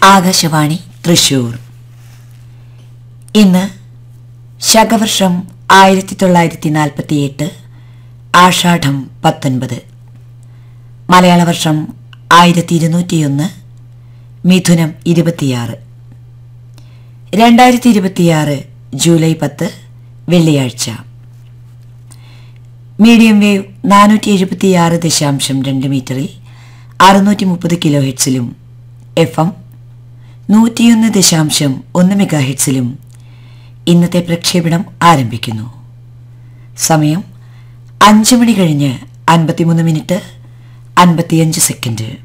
ആകാശവാണി തൃശൂർ ഇന്ന് ശകവർഷം ആയിരത്തി തൊള്ളായിരത്തി നാൽപ്പത്തിയെട്ട് ആഷാഢം പത്തൊൻപത് മലയാള വർഷം ആയിരത്തി ഇരുന്നൂറ്റിയൊന്ന് മിഥുനം ഇരുപത്തിയാറ് രണ്ടായിരത്തി ഇരുപത്തിയാറ് ജൂലൈ പത്ത് വെള്ളിയാഴ്ച മീഡിയം വേവ് നാനൂറ്റി എഴുപത്തിയാറ് ദശാംശം രണ്ട് മീറ്ററിൽ അറുന്നൂറ്റി മുപ്പത് കിലോ ഹെഡ്സിലും എഫ് എം നൂറ്റിയൊന്ന് ദശാംശം ഒന്ന് മെഗാ ഹെഡ്സിലും ഇന്നത്തെ പ്രക്ഷേപണം ആരംഭിക്കുന്നു സമയം അഞ്ച് മണി കഴിഞ്ഞ് അൻപത്തിമൂന്ന് മിനിറ്റ് അൻപത്തിയഞ്ച് സെക്കൻഡ്